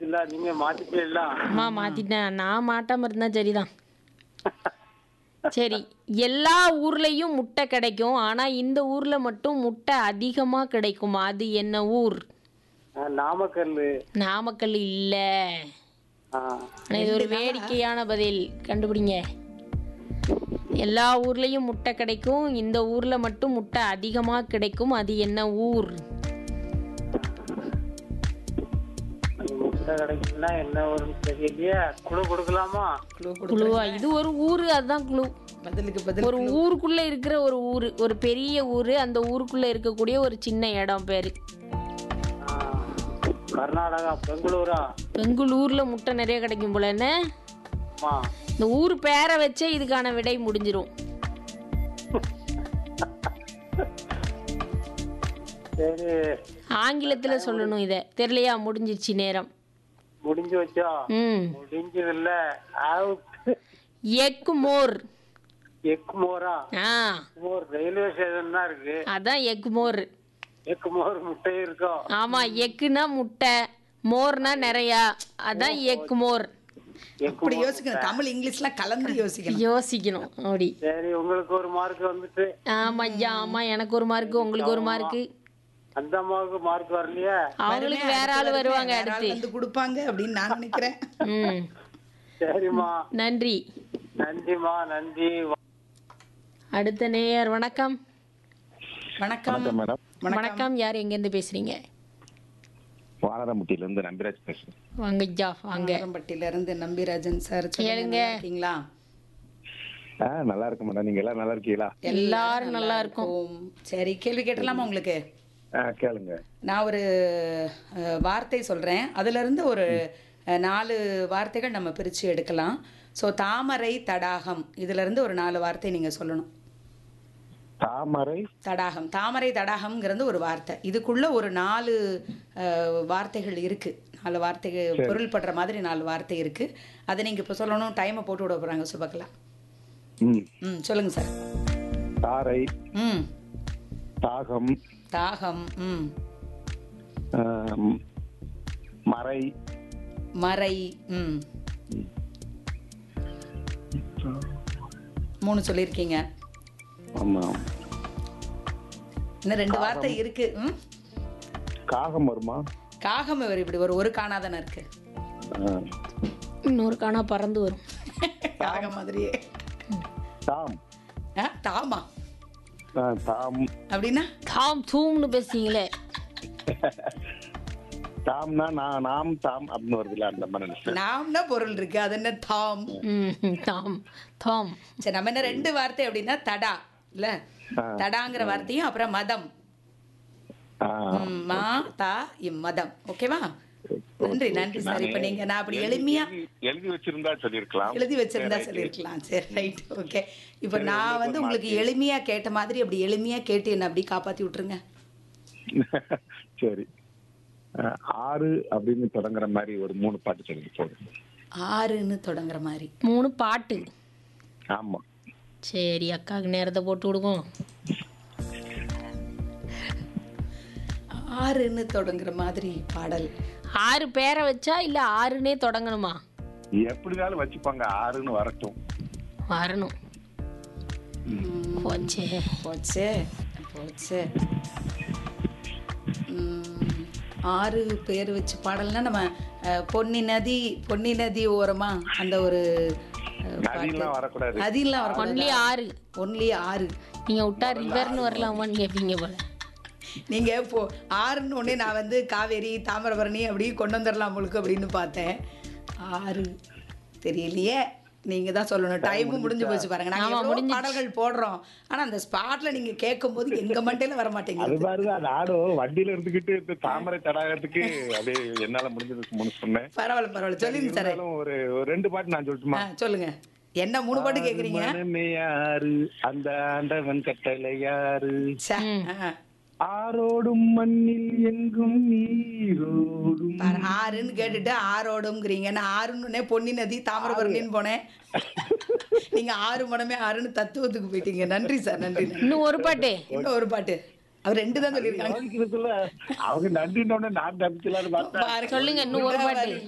ஆயிடுச்சுல்ல நீங்க மாத்திட்டீங்களா அம்மா மாத்திட்டேன் நான் மாட்டாம இருந்தா சரிதான் சரி எல்லா ஊர்லயும் முட்டை கிடைக்கும் ஆனா இந்த ஊர்ல மட்டும் முட்டை அதிகமா கிடைக்கும் அது என்ன ஊர் அஹ், நாமக்கல் நாமக்கல் இல்ல ஆஹ், ஆனா இது ஒரு வேடிக்கையான பதில் கண்டுபிடிங்க எல்லா ஊர்லயும் முட்டை கிடைக்கும் இந்த ஊர்ல மட்டும் முட்டை அதிகமா கிடைக்கும் அது என்ன ஊர் அது முட்டை கிடைக்குன்னா என்ன வரும்னு தெரியலையே குழு கொடுக்கலாமா குழு கொடு குழுவா இது ஒரு ஊரு அதுதான் குழு பதிலுக்கு பதில் ஒரு ஊருக்குள்ள இருக்கிற ஒரு ஊரு ஒரு பெரிய ஊரு அந்த ஊருக்குள்ள இருக்கக்கூடிய ஒரு சின்ன இடம் பேரு ஆஹ், கர்நாடகா பெங்களூரா பெங்களூர்ல முட்டை நிறைய கிடைக்கும் போல என்ன ஆமா இந்த ஊர் பேரை வச்சே இதுக்கான விடை முடிஞ்சிரும் சரி ஆங்கிலத்துல சொல்லணும் இத தெரியலையா முடிஞ்சிருச்சு நேரம் முடிஞ்சு வச்சா ம் முடிஞ்சது இல்ல எக் மோர் எக்மோரா ஆ எக்மோர் ரயில்வே ஸ்டேஷன் தான் இருக்கு அதான் எக் மோர் எக்மோர் முட்டை இருக்கும் ஆமா எக்குனா முட்டை மோர்னா நிறையா அதான் எக் மோர் அப்படி யோசிக்கணும் தமிழ் இங்கிலீஷ்லாம் கலந்து யோசிக்கணும் யோசிக்கணும் அப்படி சரி உங்களுக்கு ஒரு மார்க் வந்துட்டு ஆமா ஐயா ஆமா எனக்கு ஒரு மார்க்கு உங்களுக்கு ஒரு மார்க்கு அந்த அம்மாவுக்கு மார்க் வரலையா அவங்களுக்கு வேற ஆள் வருவாங்க வேற ஆள் அடுத்து வந்து கொடுப்பாங்க அப்படின்னு நான் நினைக்கிறேன் ம் சரிம்மா நன்றி நன்றிம்மா நன்றி அடுத்த நேயர் வணக்கம் வணக்கம் மேடம் வணக்கம் யார் எங்கேருந்து பேசுறீங்க வானரமுட்டியில இருந்து நம்பிராஜ் பேசுறேன் வாங்க ஐயா வாங்க ஆரம்பட்டில இருந்து நம்பிராஜன் சார் கேளுங்க. இருக்கீங்களா ஆ நல்லா இருக்கு மேடம் நீங்க எல்லாம் நல்லா இருக்கீங்களா எல்லாரும் நல்லா இருக்கும் ஓம். சரி கேள்வி கேட்டலாமா உங்களுக்கு ஆ கேளுங்க நான் ஒரு அஹ், வார்த்தை சொல்றேன் அதுல இருந்து ஒரு அஹ், நாலு வார்த்தைகள் நம்ம பிரிச்சு எடுக்கலாம் ஸோ தாமரை தடாகம் இதுல இருந்து ஒரு நாலு வார்த்தை நீங்க சொல்லணும் தாமரை தடாகம் தாமரை தடாகம்ங்கிறது ஒரு வார்த்தை இதுக்குள்ள ஒரு நாலு அஹ், வார்த்தைகள் இருக்கு நாலு வார்த்தைகள் பொருள் படுற மாதிரி நாலு வார்த்தை இருக்கு அதை நீங்க இப்போ சொல்லணும் டைமை போட்டு விட போறாங்க சுபகலா ம் ம் சொல்லுங்க சார் தாரை ம் தாகம் தாகம் ம் ஆம், மறை மறை ம் மூணு சொல்லியிருக்கீங்க ஆமா இன்னும் ரெண்டு வார்த்தை இருக்கு ம் காகம் வருமா காகம் இவர் இப்படி ஒரு ஒரு காணாதானே இருக்கு ஆ, இன்னொரு காணா பறந்து வரும் காகம் மாதிரியே தாம் ஆ தாமா ஆ, தாம் அப்படின்னா தாம் தூம்னு பேசுறீங்களே தாம்னா நான் நாம் தாம் அப்படின்னு வருதுல்ல அந்த மாதிரி நினைச்சேன் நாம்னா பொருள் இருக்கு அது என்ன தாம் ம் தாம் தாம் சரி நம்ம என்ன ரெண்டு வார்த்தை அப்படின்னா தடா இல்ல ஆ. தடாங்கிற வார்த்தையும் அப்புறம் மதம் ஆ, ம், மா தா இம் மதம் ஓகேவா நன்றி நன்றி சார் இப்ப நீங்க நான் அப்படி எளிமையா எழுதி- எழுதி வச்சிருந்தா சொல்லியிருக்கலாம் எழுதி வச்சிருந்தா சொல்லியிருக்கலாம் சரி ரைட் ஓகே இப்போ நான் வந்து உங்களுக்கு எளிமையா கேட்ட மாதிரி அப்படி எளிமையா கேட்டு என்ன அப்படி காப்பாத்தி விட்டுருங்க சரி ஆ, ஆறு அப்படின்னு தொடங்குற மாதிரி ஒரு மூணு பாட்டு சொல்லுங்க போதும் ஆறுன்னு தொடங்குற மாதிரி மூணு பாட்டு ஆமா சரி அக்காவுக்கு நேரத்தை போட்டு விடுவோம் ஆறுன்னு தொடங்குற மாதிரி பாடல் ஆறு பேரை வச்சா இல்ல ஆறுனே தொடங்கணுமா எப்படினாலும் வச்சுப்பாங்க ஆறுன்னு வரட்டும் வரணும் போச்சே போச்சே போச்சே உம், ஆறு பேர் வச்சு பாடல்னா நம்ம அஹ், பொன்னி நதி பொன்னி நதி ஓரமா அந்த ஒரு அஹ், நதியெல்லாம் வரக்கூடாது நதியெல்லாம் வர ஒன்லி ஆறு ஒன்லி ஆறு நீங்க விட்டா ரிவர்னு வரலாமான்னு கேட்பீங்க போல நீங்க இப்போ ஆறுன்னு உடனே நான் வந்து காவேரி தாமிரபரணி அப்படி கொண்டு வந்துடலாம் உங்களுக்கு அப்படின்னு பார்த்தேன் ஆறு தெரியலையே நீங்க தான் சொல்லணும் டைமும் முடிஞ்சு போச்சு பாருங்க நாங்க எவ்வளவோ பாடல்கள் போடுறோம் ஆனா அந்த ஸ்பாட்ல நீங்க கேட்கும் போது எங்க மண்டையில வர அது மாட்டேங்குது பாருங்க அது ஆடும் வண்டியில இருந்துகிட்டு இந்த தாமரை தடாகத்துக்கு அப்படியே என்னால முடிஞ்சதுக்கு மூணு சொன்னேன் பரவாயில்ல பரவாயில்ல சொல்லுங்க சார் இருந்தாலும் ஒரு ஒரு ரெண்டு பாட்டு நான் சொல்லட்டுமா சொல்லுங்க என்ன மூணு பாட்டு கேக்குறீங்க மனமே யாரு அந்த ஆண்டவன் கட்டளை யாரு ச்சே, ஆ. ஆரோடும் மண்ணில் எங்கும் நீரோடும் பாரு, ஆறுன்னு கேட்டுட்டு ஆரோடுங்கிறீங்க நான் ஆறுன்னு பொன்னி நதி தாமிரபரணின்னு போனேன் நீங்க ஆறு மடமே ஆறுன்னு தத்துவத்துக்கு போயிட்டீங்க நன்றி சார் நன்றி நன்றி. இன்னும் ஒரு பாட்டு இன்னும் ஒரு பாட்டு அவர் ரெண்டு தான் சொல்லியிருக்காங்க யோசிக்கிறதுக்குள்ள அவங்க நன்றினோட நான் தப்பிச்சலான்னு பார்த்தா பாருங்க. சொல்லுங்க இன்னும் ஒரு பாட்டு